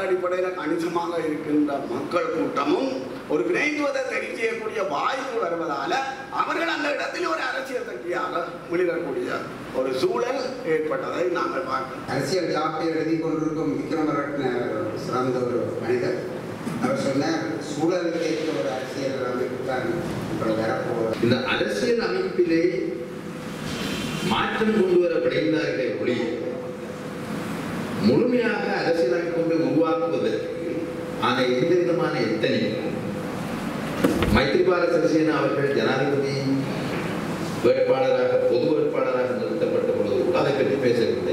அடிப்படையில் கணிசமாக இருக்கின்ற மக்கள் கூட்டமும் ஒரு வினைத்துவத்தை தெரிவு செய்யக்கூடிய வாய்ப்பு வருவதால அவர்கள் அந்த இடத்தில் ஒரு அரசியல் சக்தியாக வெளியிடக்கூடிய ஒரு சூழல் ஏற்பட்டதை நாங்கள் பார்க்கிறோம் அரசியல் காப்பி எழுதி கொண்டிருக்கும் விக்ரமரட்ன அவர் சிறந்த ஒரு மனிதர் அவர் சொன்னார் சூழலுக்கு ஏற்ற ஒரு அரசியல் அமைப்பு தான் இப்பொழுது வரப்போகிறது இந்த அரசியல் அமைப்பிலே மாற்றம் கொண்டு வர விளைந்தார்களே ஒழிய முழுமையாக அரசியல் அமைப்பை உருவாக்குவதற்கு ஆன எந்த விதமான எத்தனையும் மைத்ரிபால சிறிசேனா அவர்கள் ஜனாதிபதி வேட்பாளராக பொது வேட்பாளராக நிறுத்தப்பட்ட பொழுது கூட அதை பற்றி பேசவில்லை